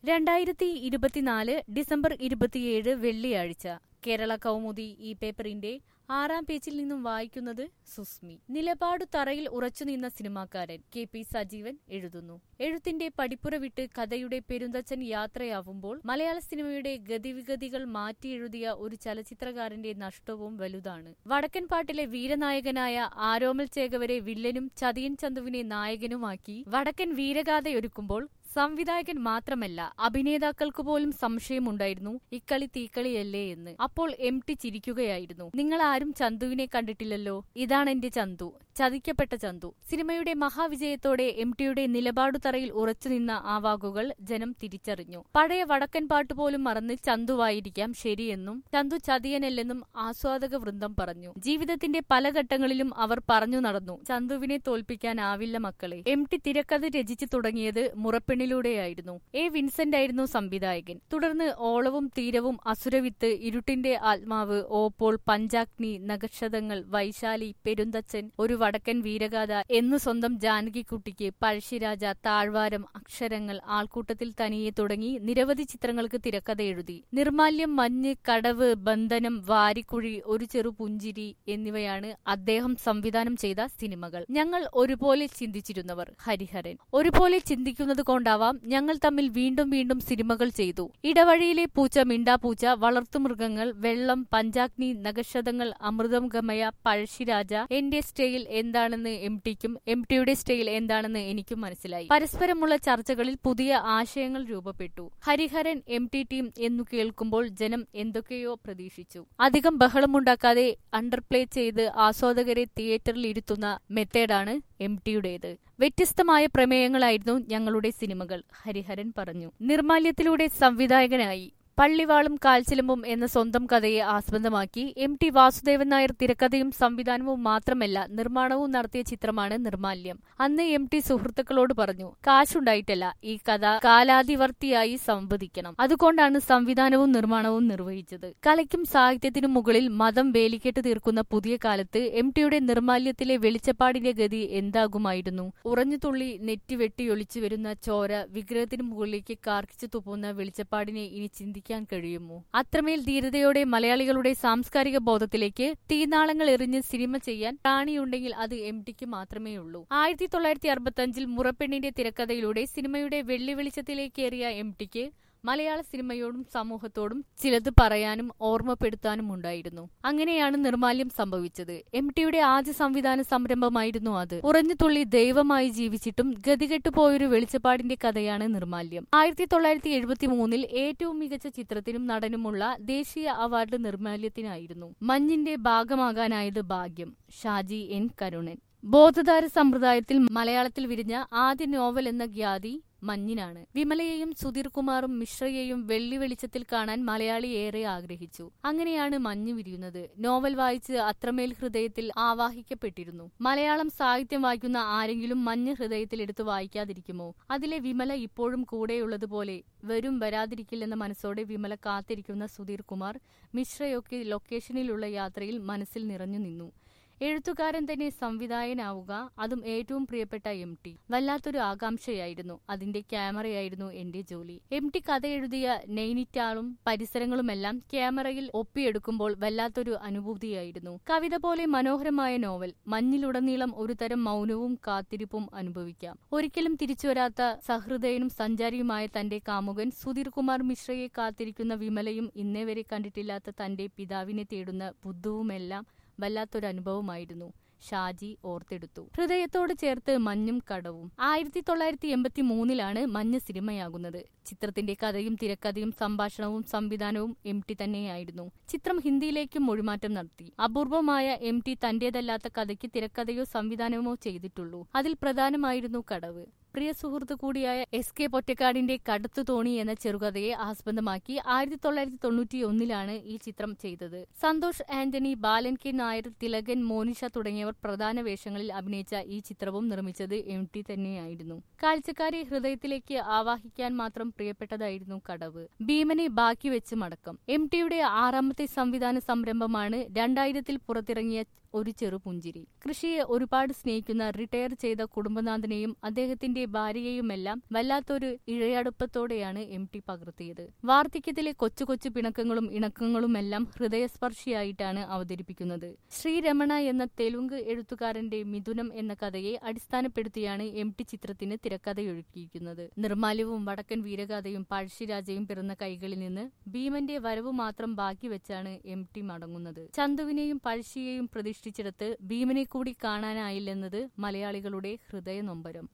രണ്ടായിരത്തി ഇരുപത്തിനാല് ഡിസംബർ ഇരുപത്തിയേഴ് വെള്ളിയാഴ്ച കേരള കൗമുദി ഈ പേപ്പറിന്റെ ആറാം പേജിൽ നിന്നും വായിക്കുന്നത് സുസ്മി നിലപാടു തറയിൽ ഉറച്ചുനിന്ന സിനിമാക്കാരൻ കെ പി സജീവൻ എഴുതുന്നു എഴുത്തിന്റെ പടിപ്പുര വിട്ട് കഥയുടെ പെരുന്തച്ചൻ യാത്രയാവുമ്പോൾ മലയാള സിനിമയുടെ ഗതിവിഗതികൾ മാറ്റിയെഴുതിയ ഒരു ചലച്ചിത്രകാരന്റെ നഷ്ടവും വലുതാണ് വടക്കൻ പാട്ടിലെ വീരനായകനായ ആരോമൽ ചേകവരെ വില്ലനും ചതിയൻ ചന്തുവിനെ നായകനുമാക്കി വടക്കൻ വീരഗാഥയൊരുക്കുമ്പോൾ സംവിധായകൻ മാത്രമല്ല അഭിനേതാക്കൾക്ക് പോലും സംശയമുണ്ടായിരുന്നു ഇക്കളി തീക്കളിയല്ലേ എന്ന് അപ്പോൾ എം ടി ചിരിക്കുകയായിരുന്നു നിങ്ങൾ ആരും ചന്തുവിനെ കണ്ടിട്ടില്ലല്ലോ ഇതാണ് എന്റെ ചന്തു ചതിക്കപ്പെട്ട ചന്തു സിനിമയുടെ മഹാവിജയത്തോടെ എം ടിയുടെ നിലപാടു തറയിൽ ഉറച്ചുനിന്ന ആ വാക്കുകൾ ജനം തിരിച്ചറിഞ്ഞു പഴയ വടക്കൻ പാട്ട് പോലും മറന്ന് ചന്തുവായിരിക്കാം ശരിയെന്നും ചന്തു ചതിയനല്ലെന്നും ആസ്വാദക വൃന്ദം പറഞ്ഞു ജീവിതത്തിന്റെ പല ഘട്ടങ്ങളിലും അവർ പറഞ്ഞു നടന്നു ചന്തുവിനെ തോൽപ്പിക്കാനാവില്ല മക്കളെ എം ടി തിരക്കഥ രചിച്ചു തുടങ്ങിയത് മുറപ്പെണ്ണിലൂടെയായിരുന്നു എ വിൻസെന്റ് ആയിരുന്നു സംവിധായകൻ തുടർന്ന് ഓളവും തീരവും അസുരവിത്ത് ഇരുട്ടിന്റെ ആത്മാവ് ഓപ്പോൾ പഞ്ചാഗ്നി നഗക്ഷതങ്ങൾ വൈശാലി പെരുന്തച്ചൻ ഒരു വടക്കൻ വീരഗാഥ എന്നു സ്വന്തം ജാനകിക്കുട്ടിക്ക് പഴശ്ശിരാജ താഴ്വാരം അക്ഷരങ്ങൾ ആൾക്കൂട്ടത്തിൽ തനിയെ തുടങ്ങി നിരവധി ചിത്രങ്ങൾക്ക് തിരക്കഥ എഴുതി നിർമാല്യം മഞ്ഞ് കടവ് ബന്ധനം വാരിക്കുഴി ഒരു ചെറു പുഞ്ചിരി എന്നിവയാണ് അദ്ദേഹം സംവിധാനം ചെയ്ത സിനിമകൾ ഞങ്ങൾ ഒരുപോലെ ചിന്തിച്ചിരുന്നവർ ഹരിഹരൻ ഒരുപോലെ ചിന്തിക്കുന്നത് കൊണ്ടാവാം ഞങ്ങൾ തമ്മിൽ വീണ്ടും വീണ്ടും സിനിമകൾ ചെയ്തു ഇടവഴിയിലെ പൂച്ച മിണ്ടാപൂച്ച വളർത്തുമൃഗങ്ങൾ വെള്ളം പഞ്ചാഗ്നി നഗക്ഷതങ്ങൾ അമൃതം ഗമയ പഴശ്ശിരാജ എന്റെ സ്റ്റൈൽ എന്താണെന്ന് എം ടിക്കും എം ടിയുടെ സ്റ്റൈൽ എന്താണെന്ന് എനിക്കും മനസ്സിലായി പരസ്പരമുള്ള ചർച്ചകളിൽ പുതിയ ആശയങ്ങൾ രൂപപ്പെട്ടു ഹരിഹരൻ എം ടി ടീം എന്നു കേൾക്കുമ്പോൾ ജനം എന്തൊക്കെയോ പ്രതീക്ഷിച്ചു അധികം ബഹളമുണ്ടാക്കാതെ അണ്ടർപ്ലേ ചെയ്ത് ആസ്വാദകരെ തിയേറ്ററിൽ ഇരുത്തുന്ന മെത്തേഡാണ് എം ടിയുടേത് വ്യത്യസ്തമായ പ്രമേയങ്ങളായിരുന്നു ഞങ്ങളുടെ സിനിമകൾ ഹരിഹരൻ പറഞ്ഞു നിർമാല്യത്തിലൂടെ സംവിധായകനായി പള്ളിവാളും കാൽച്ചിലമ്പും എന്ന സ്വന്തം കഥയെ ആസ്പദമാക്കി എം ടി വാസുദേവൻ നായർ തിരക്കഥയും സംവിധാനവും മാത്രമല്ല നിർമ്മാണവും നടത്തിയ ചിത്രമാണ് നിർമാല്യം അന്ന് എം ടി സുഹൃത്തുക്കളോട് പറഞ്ഞു കാശുണ്ടായിട്ടല്ല ഈ കഥ കാലാതിവർത്തിയായി സംവദിക്കണം അതുകൊണ്ടാണ് സംവിധാനവും നിർമ്മാണവും നിർവഹിച്ചത് കലയ്ക്കും സാഹിത്യത്തിനും മുകളിൽ മതം വേലിക്കെട്ട് തീർക്കുന്ന പുതിയ കാലത്ത് എം ടിയുടെ നിർമാല്യത്തിലെ വെളിച്ചപ്പാടിന്റെ ഗതി എന്താകുമായിരുന്നു ഉറഞ്ഞുതുള്ളി നെറ്റി വെട്ടിയൊളിച്ചു വരുന്ന ചോര വിഗ്രഹത്തിന് മുകളിലേക്ക് കാർക്കിച്ചു തുപ്പുന്ന വെളിച്ചപ്പാടിനെ ഇനി ചിന്തിക്കാൻ കഴിയുമോ അത്രമേൽ ധീരതയോടെ മലയാളികളുടെ സാംസ്കാരിക ബോധത്തിലേക്ക് തീനാളങ്ങൾ എറിഞ്ഞ് സിനിമ ചെയ്യാൻ പ്രാണിയുണ്ടെങ്കിൽ അത് എം ടിക്ക് മാത്രമേ ഉള്ളൂ ആയിരത്തി തൊള്ളായിരത്തി അറുപത്തി അഞ്ചിൽ മുറപ്പെണ്ണിന്റെ തിരക്കഥയിലൂടെ സിനിമയുടെ വെള്ളി വെളിച്ചത്തിലേക്കേറിയ എം ടിക്ക് മലയാള സിനിമയോടും സമൂഹത്തോടും ചിലത് പറയാനും ഓർമ്മപ്പെടുത്താനും ഉണ്ടായിരുന്നു അങ്ങനെയാണ് നിർമാല്യം സംഭവിച്ചത് എം ടിയുടെ ആദ്യ സംവിധാന സംരംഭമായിരുന്നു അത് ഉറഞ്ഞുതുള്ളി ദൈവമായി ജീവിച്ചിട്ടും ഗതികെട്ടു പോയൊരു വെളിച്ചപ്പാടിന്റെ കഥയാണ് നിർമാല്യം ആയിരത്തി തൊള്ളായിരത്തി എഴുപത്തി മൂന്നിൽ ഏറ്റവും മികച്ച ചിത്രത്തിനും നടനുമുള്ള ദേശീയ അവാർഡ് നിർമാല്യത്തിനായിരുന്നു മഞ്ഞിന്റെ ഭാഗമാകാനായത് ഭാഗ്യം ഷാജി എൻ കരുണൻ ബോധധാര സമ്പ്രദായത്തിൽ മലയാളത്തിൽ വിരിഞ്ഞ ആദ്യ നോവൽ എന്ന ഖ്യാതി മഞ്ഞിനാണ് വിമലയെയും സുധീർ കുമാറും മിശ്രയെയും വെള്ളി വെളിച്ചത്തിൽ കാണാൻ മലയാളി ഏറെ ആഗ്രഹിച്ചു അങ്ങനെയാണ് മഞ്ഞ് വിരിയുന്നത് നോവൽ വായിച്ച് അത്രമേൽ ഹൃദയത്തിൽ ആവാഹിക്കപ്പെട്ടിരുന്നു മലയാളം സാഹിത്യം വായിക്കുന്ന ആരെങ്കിലും മഞ്ഞ് ഹൃദയത്തിൽ എടുത്ത് വായിക്കാതിരിക്കുമോ അതിലെ വിമല ഇപ്പോഴും കൂടെയുള്ളതുപോലെ വരും വരാതിരിക്കില്ലെന്ന മനസ്സോടെ വിമല കാത്തിരിക്കുന്ന സുധീർ കുമാർ മിശ്രയൊക്കെ ലൊക്കേഷനിലുള്ള യാത്രയിൽ മനസ്സിൽ നിറഞ്ഞു നിന്നു എഴുത്തുകാരൻ തന്നെ സംവിധായകനാവുക അതും ഏറ്റവും പ്രിയപ്പെട്ട എം ടി വല്ലാത്തൊരു ആകാംക്ഷയായിരുന്നു അതിന്റെ ക്യാമറയായിരുന്നു എന്റെ ജോലി എം ടി കഥ എഴുതിയ നെയ്നിറ്റാളും പരിസരങ്ങളുമെല്ലാം ക്യാമറയിൽ ഒപ്പിയെടുക്കുമ്പോൾ വല്ലാത്തൊരു അനുഭൂതിയായിരുന്നു കവിത പോലെ മനോഹരമായ നോവൽ മഞ്ഞിലുടനീളം ഒരു തരം മൗനവും കാത്തിരിപ്പും അനുഭവിക്കാം ഒരിക്കലും തിരിച്ചുവരാത്ത സഹൃദയനും സഞ്ചാരിയുമായ തന്റെ കാമുകൻ സുധീർ കുമാർ മിശ്രയെ കാത്തിരിക്കുന്ന വിമലയും ഇന്നേ വരെ കണ്ടിട്ടില്ലാത്ത തന്റെ പിതാവിനെ തേടുന്ന ബുദ്ധവുമെല്ലാം വല്ലാത്തൊരനുഭവമായിരുന്നു ഷാജി ഓർത്തെടുത്തു ഹൃദയത്തോട് ചേർത്ത് മഞ്ഞും കടവും ആയിരത്തി തൊള്ളായിരത്തി എൺപത്തി മൂന്നിലാണ് മഞ്ഞ് സിനിമയാകുന്നത് ചിത്രത്തിന്റെ കഥയും തിരക്കഥയും സംഭാഷണവും സംവിധാനവും എം ടി തന്നെയായിരുന്നു ചിത്രം ഹിന്ദിയിലേക്കും മൊഴിമാറ്റം നടത്തി അപൂർവമായ എം ടി തന്റേതല്ലാത്ത കഥയ്ക്ക് തിരക്കഥയോ സംവിധാനമോ ചെയ്തിട്ടുള്ളൂ അതിൽ പ്രധാനമായിരുന്നു കടവ് പ്രിയ സുഹൃത്തു കൂടിയായ എസ് കെ പൊറ്റക്കാടിന്റെ കടത്തു തോണി എന്ന ചെറുകഥയെ ആസ്പദമാക്കി ആയിരത്തി തൊള്ളായിരത്തി തൊണ്ണൂറ്റി ഒന്നിലാണ് ഈ ചിത്രം ചെയ്തത് സന്തോഷ് ആന്റണി ബാലൻ കെ നായർ തിലകൻ മോനിഷ തുടങ്ങിയവർ പ്രധാന വേഷങ്ങളിൽ അഭിനയിച്ച ഈ ചിത്രവും നിർമ്മിച്ചത് എം ടി തന്നെയായിരുന്നു കാഴ്ചക്കാരെ ഹൃദയത്തിലേക്ക് ആവാഹിക്കാൻ മാത്രം പ്രിയപ്പെട്ടതായിരുന്നു കടവ് ഭീമനെ ബാക്കി വെച്ച് മടക്കം എം ടിയുടെ ആറാമത്തെ സംവിധാന സംരംഭമാണ് രണ്ടായിരത്തിൽ പുറത്തിറങ്ങിയ ഒരു ചെറുപുഞ്ചിരി കൃഷിയെ ഒരുപാട് സ്നേഹിക്കുന്ന റിട്ടയർ ചെയ്ത കുടുംബനാഥനെയും അദ്ദേഹത്തിന്റെ ഭാര്യയെയുമെല്ലാം വല്ലാത്തൊരു ഇഴയടുപ്പത്തോടെയാണ് എം ടി പകർത്തിയത് വാർദ്ധക്യത്തിലെ കൊച്ചു കൊച്ചു പിണക്കങ്ങളും ഇണക്കങ്ങളുമെല്ലാം ഹൃദയസ്പർശിയായിട്ടാണ് അവതരിപ്പിക്കുന്നത് ശ്രീരമണ എന്ന തെലുങ്ക് എഴുത്തുകാരന്റെ മിഥുനം എന്ന കഥയെ അടിസ്ഥാനപ്പെടുത്തിയാണ് എം ടി ചിത്രത്തിന് തിരക്കഥയൊരുക്കിയിരിക്കുന്നത് നിർമാല്യവും വടക്കൻ വീരഗാഥയും പഴശ്ശിരാജയും പിറന്ന കൈകളിൽ നിന്ന് ഭീമന്റെ വരവ് മാത്രം ബാക്കി വെച്ചാണ് എം ടി മടങ്ങുന്നത് ചന്തുവിനെയും പഴശ്ശിയെയും പ്രതിഷ്ഠിച്ചിടത്ത് ഭീമനെ കൂടി കാണാനായില്ലെന്നത് മലയാളികളുടെ ഹൃദയനൊമ്പരം